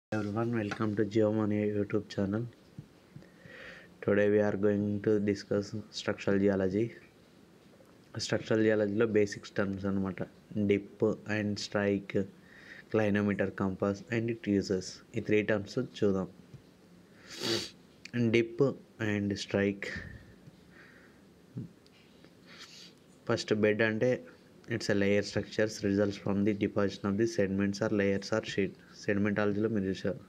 everyone welcome to geomoney youtube channel today we are going to discuss structural geology structural జియాలజీలో basics terms అనమాట dip and strike clinometer compass and it uses ఈ three terms చూద్దాం dip and strike first bed అంటే it's a layer structures results from the deposition of the sediments or layers or sheet సెడిమెంటాలజీలో మీరు చూసారు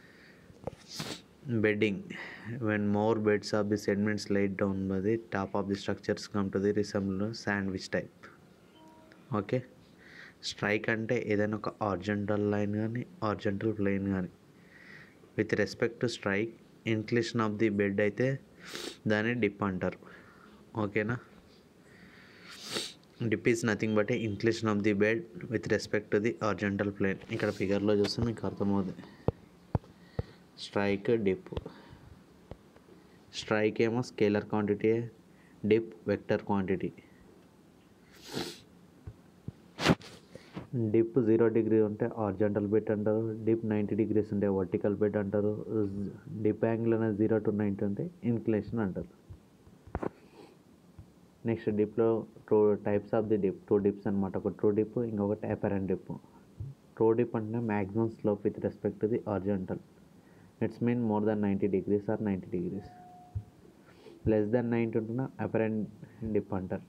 bedding when more beds of the sediments laid down by the top of the structures come to the resemble sandwich type okay strike అంటే ఏదైనా ఒక horizontal line కానీ horizontal plane కానీ with respect to strike inclination of the bed అయితే దాన్ని dip అంటారు ఓకేనా dip is nothing but inclination of the bed with respect to the horizontal plane ఇక్కడ ఫిగర్లో చూస్తే మీకు అర్థమవుతుంది స్ట్రైక్ డిప్ స్ట్రైక్ ఏమో scalar quantity dip vector quantity dip zero degree ఉంటే ఆర్జెంటల్ బెడ్ అంటారు డిప్ నైంటీ డిగ్రీస్ ఉంటే వర్టికల్ బెడ్ అంటారు డిప్ యాంగిల్ అనేది జీరో టు నైంటీ ఉంటే ఇన్క్లేషన్ అంటారు నెక్స్ట్ డిప్లో two types of the dip two dips అనమాట ఒక ట్రూ డిప్ ఇంకొకటి అపరెంట్ డిప్ ట్రూ డిప్ అంటే maximum slope with respect to the horizontal it's mean more than ninety degrees or ninety degrees less than ninety ఉంటున్న apparent dip అంటారు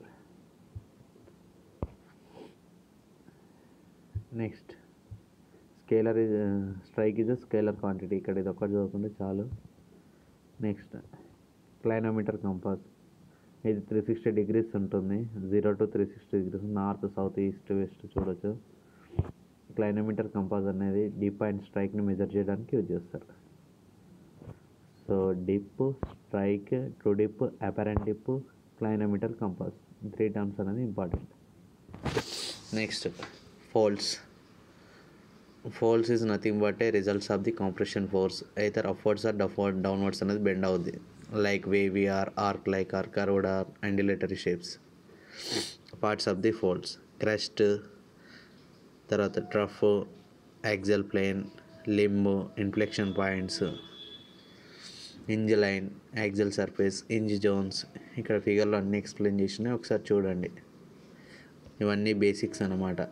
next scalar is strike is scalar quantity ఇక్కడ ఇది ఒకటి చదువుకుంటే చాలు next clinometer compass ఇది three sixty degrees ఉంటుంది zero to three sixty degrees north south east west చూడొచ్చు క్లైనోమీటర్ కంపాస్ అనేది డీప్ అండ్ స్ట్రైక్ని మెజర్ చేయడానికి యూజ్ చేస్తారు so dip strike true dip apparent dip clinometer compass three terms అనేది important next folds folds is nothing but a results of the compression force అయితే upwards or డఫ్వర్డ్ downwards అనేది bend అవుద్ది like wavy or arc like or curved or undulatory shapes parts of the folds crest తర్వాత trough axial plane limb inflection points hinge line axial surface hinge zones ఇక్కడ ఫిగర్లో అన్నీ explain చేసినాయి ఒకసారి చూడండి ఇవన్నీ బేసిక్స్ అన్నమాట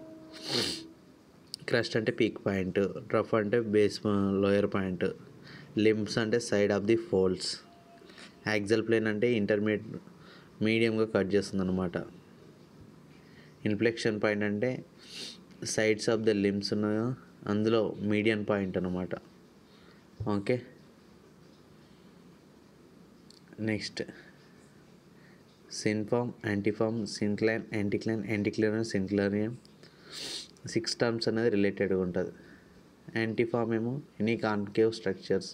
క్రస్ట్ అంటే పీక్ పాయింట్ ట్రఫ్ అంటే బేస్ లోయర్ పాయింట్ లింబ్స్ అంటే side of the folds axial plane అంటే ఇంటర్మీడియట్ మీడియంగా కట్ చేస్తుంది అనమాట ఇన్ఫ్లెక్షన్ పాయింట్ అంటే సైడ్స్ ఆఫ్ ద లిమ్స్ ఉన్నాయో అందులో మీడియన్ పాయింట్ అనమాట okay next synform antiform syncline anticline anticline synclinorium six terms అనేది రిలేటెడ్గా ఉంటుంది యాంటీఫామ్ ఏమో any concave structures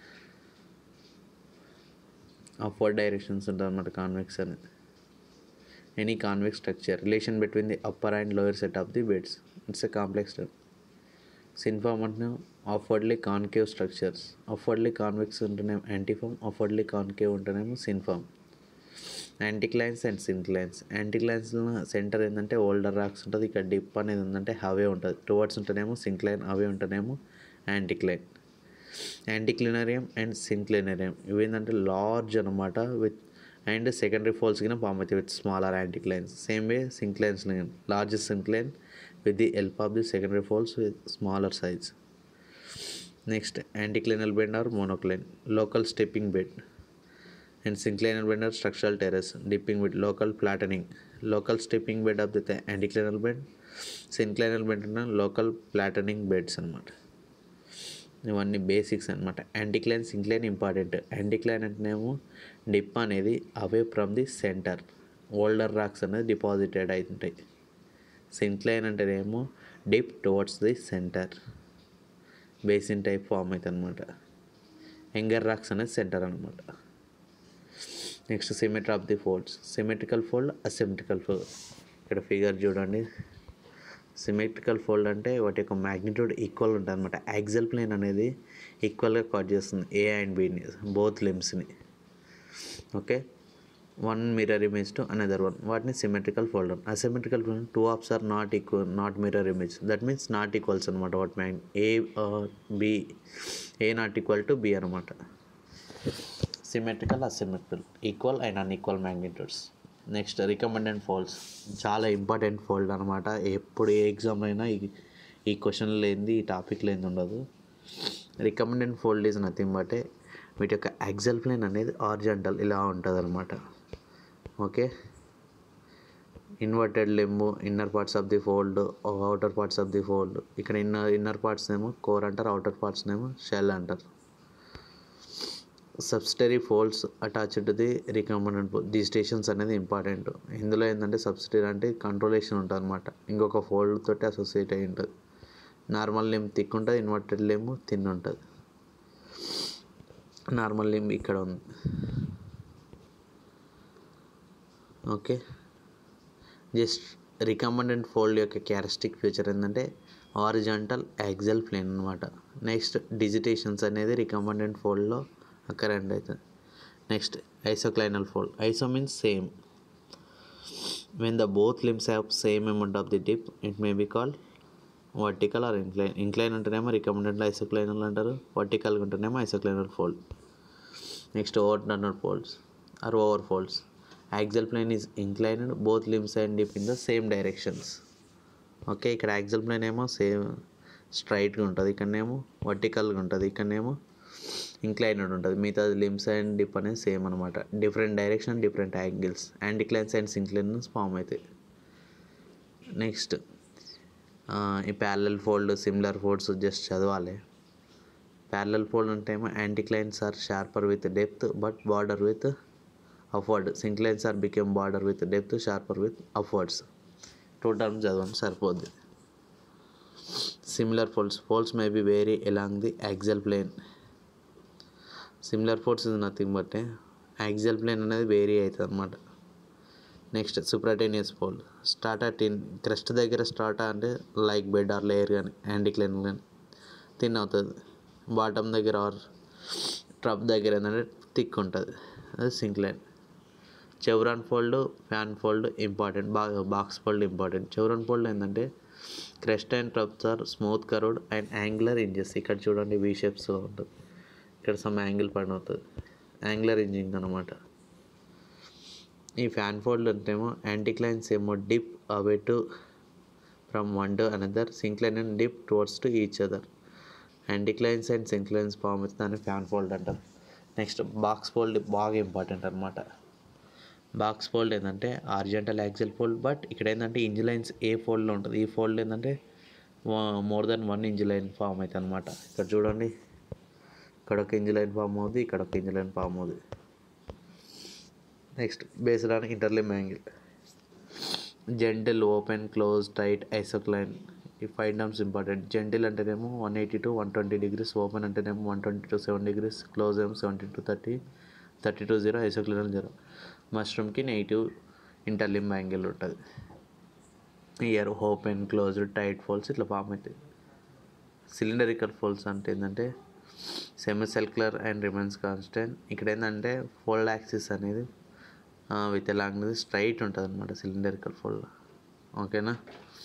upward directions ఉంటుంది అనమాట కాన్వెక్స్ అనేది any convex structure relation between the upper and lower set of the beds it's a complex term synform అంటే upwardly concave structures upwardly convex ఉంటేనేమో antiform upwardly concave ఉంటేనేమో synform anticlines and synclines anticlines centre ఏంటంటే older rocks ఉంటుంది ఇక్కడ dip అనేది ఉందంటే హవే ఉంటుంది towards ఉంటేనేమో సింక్లైన్ అవే ఉంటేనేమో యాంటిక్లైన్ యాంటిక్లినరియం అండ్ సిన్క్లినరియం ఇవి ఏంటంటే లార్జ్ అనమాట విత్ అండ్ సెకండరీ ఫోల్స్ కింద ఫామ్ అవుతాయి with smaller anticlines same way synclines largest syncline with the help of the secondary folds with smaller size next anticlinal bend or monocline local stepping bed and synclinal bed are structural terrace dipping with local flattening local stepping bed of the anticlinal bed synclinal bed ఉన్న local flattening beds అనమాట ఇవన్నీ basics అనమాట యాంటిక్లైన్ సింక్లైన్ important యాంటిక్లైన్ అంటేనేమో dip అనేది away from the centre older rocks అనేది deposited అవుతుంటాయి syncline అంటేనేమో dip towards the centre basin type form అవుతుంది అనమాట యంగర్ రాక్స్ అనేది సెంటర్ అనమాట next symmetry of the folds symmetrical fold asymmetrical fold ఇక్కడ ఫిగర్ చూడండి సిమెట్రికల్ ఫోల్డ్ అంటే వాటి యొక్క మ్యాగ్నిట్యూడ్ ఈక్వల్ ఉంటుంది అనమాట యాక్సల్ ప్లేన్ అనేది ఈక్వల్గా కట్ చేస్తుంది ఏ అండ్ బిని బోత్ లిమ్స్ని okay one mirror image to another one వాటిని symmetrical folder asymmetrical folder two ఆప్స్ are not equal not mirror image that means not equals అనమాట వాటి mag A B A not equal to B అనమాట symmetrical asymmetrical equal and unequal magnitudes next recommended folds చాలా important fold అనమాట ఎప్పుడు ఏ exam అయినా ఈ ఈ క్వశ్చన్ లేనిది ఈ టాపిక్ లేనిది ఉండదు recommended fold is nothing but వీటి యొక్క యాక్సల్ ప్లేన్ అనేది ఆర్జెంటల్ ఇలా ఉంటుంది అనమాట okay inverted limb inner parts of the fold outer parts of the fold ఇక్కడ ఇన్నర్ ఇన్నర్ పార్ట్స్ ఏమో కోర్ అంటారు అవుటర్ పార్ట్స్ ఏమో షెల్ అంటారు subsidiary folds attached the recommended fold the stations అనేది ఇంపార్టెంట్ ఇందులో ఏంటంటే సబ్సిడరీ అంటే కంట్రోలేషన్ ఉంటుంది అనమాట ఇంకొక ఫోల్డ్ తోటి అసోసియేట్ అయి ఉంటుంది నార్మల్ లిమ్ థిక్ ఉంటుంది ఇన్వర్టెడ్ లిమ్ థిన్ ఉంటుంది నార్మల్ లిమ్ ఇక్కడ ఉంది ఓకే జస్ట్ రికమెండెడ్ ఫోల్డ్ యొక్క క్యారెస్టిక్ ఫీచర్ ఏంటంటే ఆరిజంటల్ యాక్సల్ ప్లేన్ అనమాట నెక్స్ట్ డిజిటేషన్స్ అనేది రికమెండెడ్ ఫోల్డ్లో అక్కరెంట్ అవుతుంది next isoclinal fold iso means same when the both limbs have same amount of the dip it may be called vertical or incline incline ఉంటేనేమో recommended isoclinal అంటారు వర్టికల్గా ఉంటేనేమో isoclinal fold next over Turner folds or over folds axial plane is inclined both limbs and dip in the same directions okay ఇక్కడ axial plane ఏమో same స్ట్రైట్గా ఉంటుంది ఇక్కడనేమో వర్టికల్గా ఉంటుంది ఇక్కడనేమో ఇంక్లైనడ్ ఉంటుంది మిగతా లిమ్స్ అండ్ డిప్ అనేది సేమ్ అనమాట different direction different angles anticlines and synclines form అవుతాయి నెక్స్ట్ ఈ parallel fold similar folds just చదవాలి ప్యారలల్ ఫోల్డ్ అంటే ఏమో anticlines are sharper with depth but broader with upward synclines are became border with depth sharper with upwards two terms చదవండి సరిపోద్ది similar folds folds may be vary along the axial plane similar folds is nothing but axial plane అనేది vary అవుతుంది అనమాట next supratenuous fold strata thin crest దగ్గర strata అంటే like bed are layer కానీ యాంటిక్లైన్ కానీ thin అవుతుంది బాటమ్ దగ్గర are trip దగ్గర ఏంటంటే థిక్ ఉంటుంది అది syncline chevron fold fan fold important బాగా box fold important chevron fold ఏంటంటే crest and troughs are smooth curved and angular hinges ఇక్కడ చూడండి వీ షేప్స్లో ఉంటుంది ఇక్కడ సమ్ యాంగిల్ పైన అవుతుంది యాంగులర్ ఇంజింగ్ అనమాట ఈ ఫ్యాన్ ఫోల్డ్ అంటేమో యాంటిక్లైన్స్ ఏమో dip away to from one to another syncline and dip towards to each other anticlines and synclines form అవుతుంది దాన్ని ఫ్యాన్ ఫోల్డ్ అంటారు నెక్స్ట్ బాక్స్ ఫోల్డ్ బాగా ఇంపార్టెంట్ అనమాట బాక్స్ ఫోల్డ్ ఏంటంటే ఆర్జెంటల్ యాక్సెల్ ఫోల్డ్ బట్ ఇక్కడ ఏంటంటే ఇంజిలైన్స్ ఏ ఫోల్డ్లో ఉంటుంది ఈ ఫోల్డ్ ఏంటంటే more than one hinge line form అవుతుంది అనమాట ఇక్కడ చూడండి ఇక్కడ ఒక ఇంజిలైన్ ఫామ్ అవుతుంది ఇక్కడ ఒక ఇంజిలైన్ ఫామ్ అవుతుంది next based on interlimb angle gentle open close tight isocline ఈ ఫైవ్ టర్మ్స్ ఇంపార్టెంట్ జెంటిల్ అంటేనేమో one eighty to one twenty degrees open అంటేనేమో one twenty to seven degrees close ఏమో seventy to thirty thirty to zero isocline zero మష్రూమ్కి negative interlimb angle ఉంటుంది here open closed tight folds ఇట్లా form అవుతాయి cylindrical folds అంటే ఏంటంటే semi circular and remains constant ఇక్కడ ఏంటంటే ఫోల్డ్ యాక్సిస్ అనేది విత్ ఎలాంగ్ స్ట్రైట్ ఉంటుంది అనమాట సిలిండరికల్ ఫోల్డ్ ఓకేనా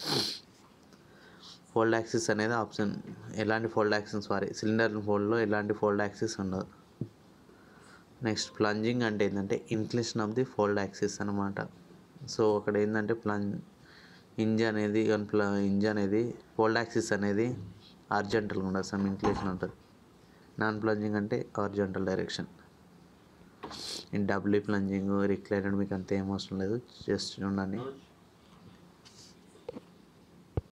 ఫోల్డ్ యాక్సిస్ అనేది ఆప్షన్ ఎలాంటి ఫోల్డ్ యాక్సిస్ సారీ సిలిండర్ ఫోల్డ్లో ఎలాంటి ఫోల్డ్ యాక్సిస్ ఉండదు నెక్స్ట్ ప్లంజింగ్ అంటే ఏంటంటే inclination of the fold axis అనమాట సో అక్కడ ఏంటంటే ప్లంజ్ ఇంజ్ అనేది ప్ల ఇంజ్ అనేది ఫోల్డ్ యాక్సిస్ అనేది ఆర్జెంటల్గా ఉండదు సమ్ ఇన్క్లిషన్ ఉంటుంది నాన్ ప్లంజింగ్ అంటే horizontal direction in W plunging recliner మీకు అంత ఏం అవసరం లేదు జస్ట్ ఉండండి